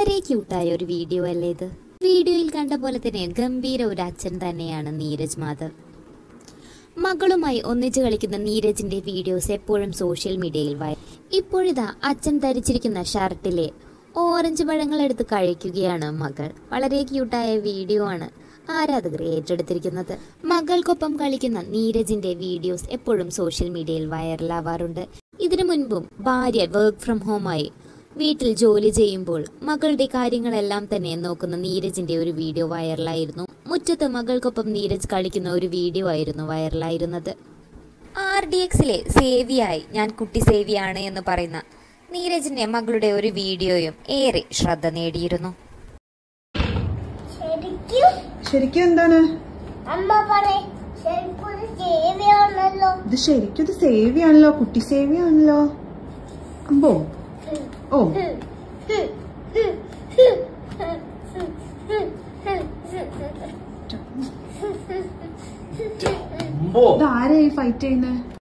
വളരെ ക്യൂട്ടായ ഒരു വീഡിയോ അല്ലേ ഇത് വീഡിയോയിൽ കണ്ട പോലെ തന്നെ ഗംഭീര ഒരു അച്ഛൻ തന്നെയാണ് നീരജ് മാധവ് മകളുമായി ഒന്നിച്ചു കളിക്കുന്ന നീരജിന്റെ വീഡിയോസ് എപ്പോഴും സോഷ്യൽ മീഡിയയിൽ വൈ ഇപ്പോഴിതാ അച്ഛൻ ധരിച്ചിരിക്കുന്ന ഷർട്ടിലെ ഓറഞ്ച് പഴങ്ങൾ എടുത്ത് കഴിക്കുകയാണ് മകൾ വളരെ ക്യൂട്ടായ വീഡിയോ ആണ് ആരാധകർ ഏറ്റെടുത്തിരിക്കുന്നത് മകൾക്കൊപ്പം കളിക്കുന്ന നീരജിന്റെ വീഡിയോസ് എപ്പോഴും സോഷ്യൽ മീഡിയയിൽ വൈറലാവാറുണ്ട് ഇതിനു മുൻപും ഭാര്യ വർക്ക് ഫ്രം ഹോമായി വീട്ടിൽ ജോലി ചെയ്യുമ്പോൾ മകളുടെ കാര്യങ്ങളെല്ലാം തന്നെ നോക്കുന്ന നീരജിന്റെ ഒരു വീഡിയോ വൈറലായിരുന്നു മുറ്റത്ത് മകൾക്കൊപ്പം നീരജ് കളിക്കുന്ന ഒരു വീഡിയോ ആയിരുന്നു വൈറലായിരുന്നത് ആർ ഡി എക്സിലെ സേവിയായി ഞാൻ കുട്ടി സേവിയാണ് എന്ന് പറയുന്ന നീരജിന്റെ മകളുടെ ഒരു വീഡിയോയും ഏറെ ശ്രദ്ധ നേടിയിരുന്നു ശരിക്കും ശരിക്കും എന്താണ് അമ്മ പറയും ശരിക്കും ഒരു സേവയാണല്ലോ ഇത് ശരിക്കും ഇത് സേവിയാണല്ലോ കുട്ടി സേവിയാണല്ലോ അമ്പോ ഓ അമ്പോ ഇത് ആരായി ഫൈറ്റ് ചെയ്യുന്നത്